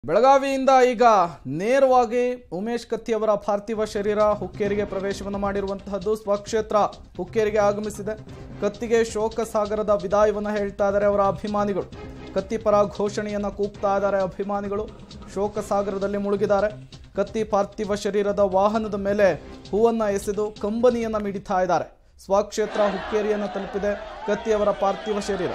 ಬೆಳಗಾವಿಯಿಂದ ಈಗ ನೇರವಾಗಿ ಉಮೇಶ್ ಕತ್ತಿ ಅವರ ಪಾರ್ಥಿವ ಶರೀರ ಹುಕ್ಕೇರಿಗೆ ಪ್ರವೇಶವನ್ನು ಮಾಡಿರುವಂತಹದ್ದು ಸ್ವಕ್ಷೇತ್ರ ಹುಕ್ಕೇರಿಗೆ ಆಗಮಿಸಿದೆ ಕತ್ತಿಗೆ ಶೋಕ ಸಾಗರದ ವಿದಾಯವನ್ನು ಹೇಳ್ತಾ ಇದ್ದಾರೆ ಅವರ ಅಭಿಮಾನಿಗಳು ಕತ್ತಿ ಪರ ಘೋಷಣೆಯನ್ನ ಕೂಗ್ತಾ ಇದ್ದಾರೆ ಅಭಿಮಾನಿಗಳು ಶೋಕ ಸಾಗರದಲ್ಲಿ ಮುಳುಗಿದ್ದಾರೆ ಕತ್ತಿ ಪಾರ್ಥಿವ ಶರೀರದ ವಾಹನದ ಮೇಲೆ ಹೂವನ್ನ ಎಸೆದು ಕಂಬನಿಯನ್ನ ಮಿಡಿತಾ ಇದ್ದಾರೆ ಸ್ವಕ್ಷೇತ್ರ ಹುಕ್ಕೇರಿಯನ್ನು ತಲುಪಿದೆ ಕತ್ತಿ ಅವರ ಪಾರ್ಥಿವ ಶರೀರ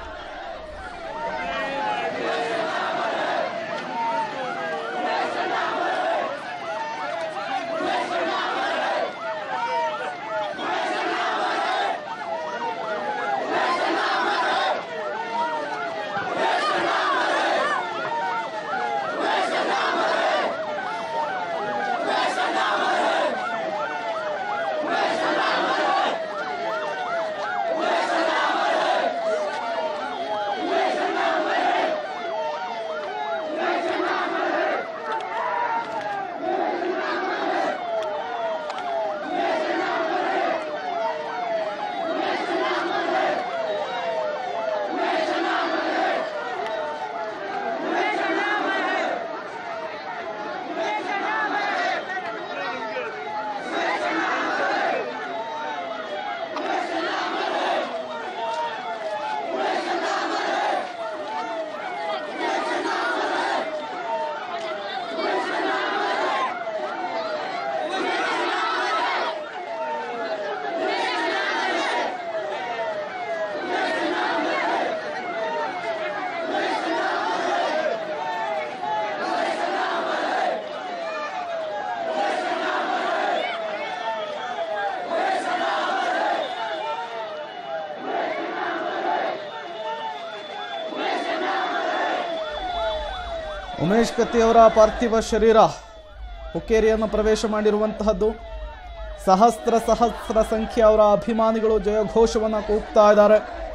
ಉಮೇಶ್ ಕತ್ತಿ ಅವರ ಪಾರ್ಥಿವ ಶರೀರ ಹುಕ್ಕೇರಿಯನ್ನು ಪ್ರವೇಶ ಮಾಡಿರುವಂತಹದ್ದು ಸಹಸ್ರ ಸಹಸ್ರ ಸಂಖ್ಯೆ ಅವರ ಅಭಿಮಾನಿಗಳು ಜಯಘೋಷವನ್ನು ಕೂಗ್ತಾ ಇದ್ದಾರೆ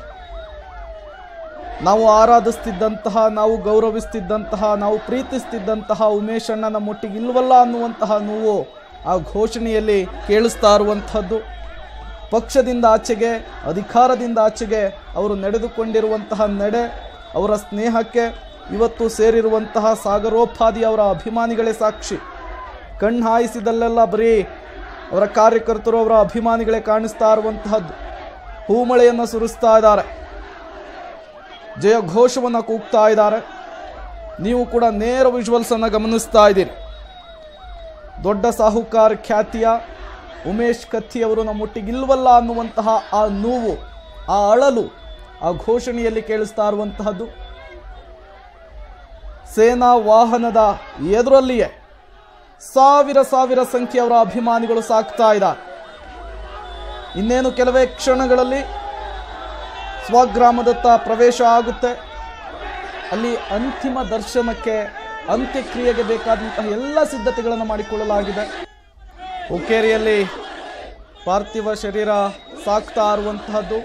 ನಾವು ಆರಾಧಿಸ್ತಿದ್ದಂತಹ ನಾವು ಗೌರವಿಸ್ತಿದ್ದಂತಹ ನಾವು ಪ್ರೀತಿಸ್ತಿದ್ದಂತಹ ಉಮೇಶ್ ಅಣ್ಣ ನಮ್ಮೊಟ್ಟಿಗೆ ಇಲ್ವಲ್ಲ ಅನ್ನುವಂತಹ ನೋವು ಆ ಘೋಷಣೆಯಲ್ಲಿ ಕೇಳಿಸ್ತಾ ಇರುವಂತಹದ್ದು ಪಕ್ಷದಿಂದ ಆಚೆಗೆ ಅಧಿಕಾರದಿಂದ ಆಚೆಗೆ ಅವರು ನಡೆದುಕೊಂಡಿರುವಂತಹ ನಡೆ ಅವರ ಸ್ನೇಹಕ್ಕೆ ಇವತ್ತು ಸೇರಿರುವಂತಹ ಸಾಗರೋಪಾದಿ ಅವರ ಅಭಿಮಾನಿಗಳೇ ಸಾಕ್ಷಿ ಕಣ್ಣು ಹಾಯಿಸಿದಲ್ಲೆಲ್ಲ ಬರೀ ಅವರ ಕಾರ್ಯಕರ್ತರು ಅವರ ಅಭಿಮಾನಿಗಳೇ ಕಾಣಿಸ್ತಾ ಇರುವಂತಹದ್ದು ಹೂಮಳೆಯನ್ನು ಸುರಿಸ್ತಾ ಇದ್ದಾರೆ ಜಯ ಘೋಷವನ್ನು ಕೂಗ್ತಾ ಇದ್ದಾರೆ ನೀವು ಕೂಡ ನೇರ ವಿಜುವಲ್ಸ್ ಅನ್ನು ಗಮನಿಸ್ತಾ ಇದ್ದೀರಿ ದೊಡ್ಡ ಸಾಹುಕಾರ ಖ್ಯಾತಿಯ ಉಮೇಶ್ ಕತ್ತಿ ಅವರು ನಮ್ಮೊಟ್ಟಿಗಿಲ್ವಲ್ಲ ಅನ್ನುವಂತಹ ಆ ನೋವು ಆ ಅಳಲು ಆ ಘೋಷಣೆಯಲ್ಲಿ ಕೇಳಿಸ್ತಾ ಇರುವಂತಹದ್ದು ಸೇನಾ ವಾಹನದ ಎದುರಲ್ಲಿಯೇ ಸಾವಿರ ಸಾವಿರ ಸಂಖ್ಯೆಯವರ ಅಭಿಮಾನಿಗಳು ಸಾಕ್ತಾ ಇದ್ದಾರೆ ಇನ್ನೇನು ಕೆಲವೇ ಕ್ಷಣಗಳಲ್ಲಿ ಸ್ವಗ್ರಾಮದತ್ತ ಪ್ರವೇಶ ಆಗುತ್ತೆ ಅಲ್ಲಿ ಅಂತಿಮ ದರ್ಶನಕ್ಕೆ ಅಂತ್ಯಕ್ರಿಯೆಗೆ ಬೇಕಾದಂತಹ ಎಲ್ಲ ಸಿದ್ಧತೆಗಳನ್ನು ಮಾಡಿಕೊಳ್ಳಲಾಗಿದೆ ಹುಕ್ಕೇರಿಯಲ್ಲಿ ಪಾರ್ಥಿವ ಶರೀರ ಸಾಕ್ತಾ ಇರುವಂತಹದ್ದು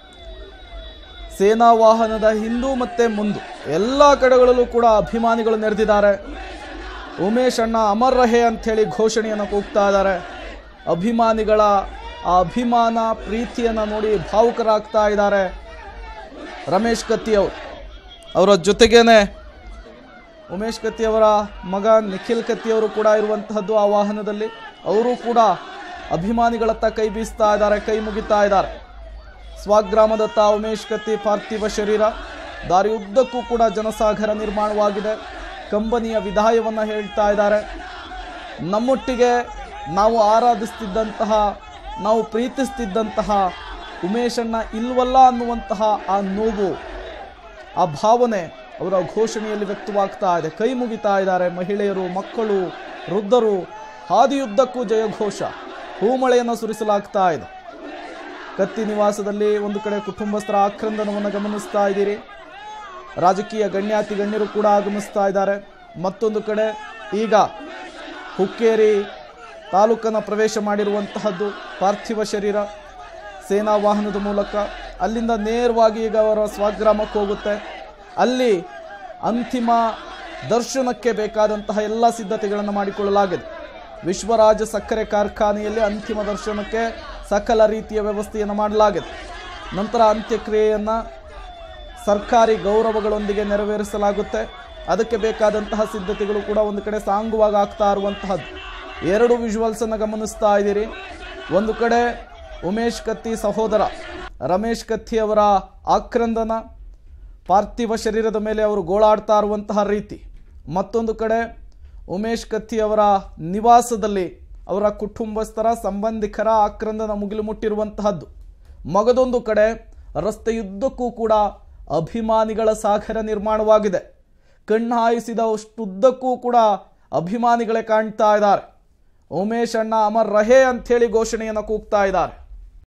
ಸೇನಾ ವಾಹನದ ಹಿಂದೂ ಮತ್ತೆ ಮುಂದು ಎಲ್ಲ ಕಡೆಗಳಲ್ಲೂ ಕೂಡ ಅಭಿಮಾನಿಗಳು ನೆರೆದಿದ್ದಾರೆ ಉಮೇಶ್ ಅಣ್ಣ ಅಮರ್ ರಹೆ ಅಂಥೇಳಿ ಘೋಷಣೆಯನ್ನು ಕೂಗ್ತಾ ಇದ್ದಾರೆ ಅಭಿಮಾನಿಗಳ ಆ ಅಭಿಮಾನ ಪ್ರೀತಿಯನ್ನು ನೋಡಿ ಭಾವುಕರಾಗ್ತಾ ಇದ್ದಾರೆ ರಮೇಶ್ ಕತ್ತಿ ಅವರು ಅವರ ಜೊತೆಗೇನೆ ಉಮೇಶ್ ಕತ್ತಿ ಅವರ ಮಗ ನಿಖಿಲ್ ಕತ್ತಿ ಅವರು ಕೂಡ ಇರುವಂತಹದ್ದು ಆ ವಾಹನದಲ್ಲಿ ಅವರು ಕೂಡ ಅಭಿಮಾನಿಗಳತ್ತ ಕೈ ಬೀಸ್ತಾ ಇದ್ದಾರೆ ಕೈ ಮುಗಿತಾ ಇದ್ದಾರೆ ಸ್ವಗ್ರಾಮದತ್ತ ಉಮೇಶ್ ಕತ್ತಿ ಪಾರ್ಥಿವ ಶರೀರ ದಾರಿಯುದ್ದಕ್ಕೂ ಕೂಡ ಜನಸಾಗರ ನಿರ್ಮಾಣವಾಗಿದೆ ಕಂಬನಿಯ ವಿದಾಯವನ್ನು ಹೇಳ್ತಾ ಇದ್ದಾರೆ ನಮ್ಮೊಟ್ಟಿಗೆ ನಾವು ಆರಾಧಿಸ್ತಿದ್ದಂತಹ ನಾವು ಪ್ರೀತಿಸ್ತಿದ್ದಂತಹ ಉಮೇಶಣ್ಣ ಇಲ್ವಲ್ಲ ಅನ್ನುವಂತಹ ಆ ನೋವು ಆ ಭಾವನೆ ಅವರ ಘೋಷಣೆಯಲ್ಲಿ ವ್ಯಕ್ತವಾಗ್ತಾ ಇದೆ ಕೈ ಮುಗಿತಾ ಇದ್ದಾರೆ ಮಹಿಳೆಯರು ಮಕ್ಕಳು ವೃದ್ಧರು ಹಾದಿಯುದ್ದಕ್ಕೂ ಜಯಘೋಷ ಹೂಮಳೆಯನ್ನು ಸುರಿಸಲಾಗ್ತಾ ಇದೆ ಕತ್ತಿ ನಿವಾಸದಲ್ಲಿ ಒಂದು ಕಡೆ ಕುಟುಂಬಸ್ಥರ ಆಕ್ರಂದನವನ್ನು ಗಮನಿಸ್ತಾ ಇದ್ದೀರಿ ರಾಜಕೀಯ ಗಣ್ಯಾತಿ ಗಣ್ಯರು ಕೂಡ ಆಗಮಿಸ್ತಾ ಇದ್ದಾರೆ ಮತ್ತೊಂದು ಕಡೆ ಈಗ ಹುಕ್ಕೇರಿ ತಾಲೂಕನ್ನು ಪ್ರವೇಶ ಮಾಡಿರುವಂತಹದ್ದು ಪಾರ್ಥಿವ ಶರೀರ ಸೇನಾ ವಾಹನದ ಮೂಲಕ ಅಲ್ಲಿಂದ ನೇರವಾಗಿ ಈಗ ಅವರ ಸ್ವಗ್ರಾಮಕ್ಕೆ ಹೋಗುತ್ತೆ ಅಲ್ಲಿ ಅಂತಿಮ ದರ್ಶನಕ್ಕೆ ಬೇಕಾದಂತಹ ಎಲ್ಲ ಸಿದ್ಧತೆಗಳನ್ನು ಮಾಡಿಕೊಳ್ಳಲಾಗಿದೆ ವಿಶ್ವರಾಜ ಸಕ್ಕರೆ ಕಾರ್ಖಾನೆಯಲ್ಲಿ ಅಂತಿಮ ದರ್ಶನಕ್ಕೆ ಸಕಲ ರೀತಿಯ ವ್ಯವಸ್ಥೆಯನ್ನು ಮಾಡಲಾಗಿದೆ ನಂತರ ಅಂತ್ಯಕ್ರಿಯೆಯನ್ನು ಸರ್ಕಾರಿ ಗೌರವಗಳೊಂದಿಗೆ ನೆರವೇರಿಸಲಾಗುತ್ತೆ ಅದಕ್ಕೆ ಬೇಕಾದಂತಹ ಸಿದ್ಧತೆಗಳು ಕೂಡ ಒಂದು ಕಡೆ ಸಾಂಗುವಾಗಿ ಆಗ್ತಾ ಇರುವಂತಹದ್ದು ಎರಡು ವಿಜುವಲ್ಸ್ ಅನ್ನು ಗಮನಿಸ್ತಾ ಇದ್ದೀರಿ ಒಂದು ಕಡೆ ಉಮೇಶ್ ಕತ್ತಿ ಸಹೋದರ ರಮೇಶ್ ಕತ್ತಿ ಅವರ ಆಕ್ರಂದನ ಪಾರ್ಥಿವ ಶರೀರದ ಮೇಲೆ ಅವರು ಗೋಳಾಡ್ತಾ ಇರುವಂತಹ ರೀತಿ ಮತ್ತೊಂದು ಕಡೆ ಉಮೇಶ್ ಕತ್ತಿ ಅವರ ನಿವಾಸದಲ್ಲಿ ಅವರ ಕುಟುಂಬಸ್ಥರ ಸಂಬಂಧಿಕರ ಆಕ್ರಂದನ ಮುಗಿಲು ಮುಟ್ಟಿರುವಂತಹದ್ದು ಮಗದೊಂದು ಕಡೆ ರಸ್ತೆಯುದ್ದಕ್ಕೂ ಕೂಡ ಅಭಿಮಾನಿಗಳ ಸಾಗರ ನಿರ್ಮಾಣವಾಗಿದೆ ಕಣ್ಣಾಯಿಸಿದ ಅಷ್ಟುದ್ದಕ್ಕೂ ಕೂಡ ಅಭಿಮಾನಿಗಳೇ ಕಾಣ್ತಾ ಇದ್ದಾರೆ ಉಮೇಶ್ ಅಣ್ಣ ಅಮರ್ ರಹೇ ಅಂಥೇಳಿ ಘೋಷಣೆಯನ್ನು ಕೂಗ್ತಾ ಇದ್ದಾರೆ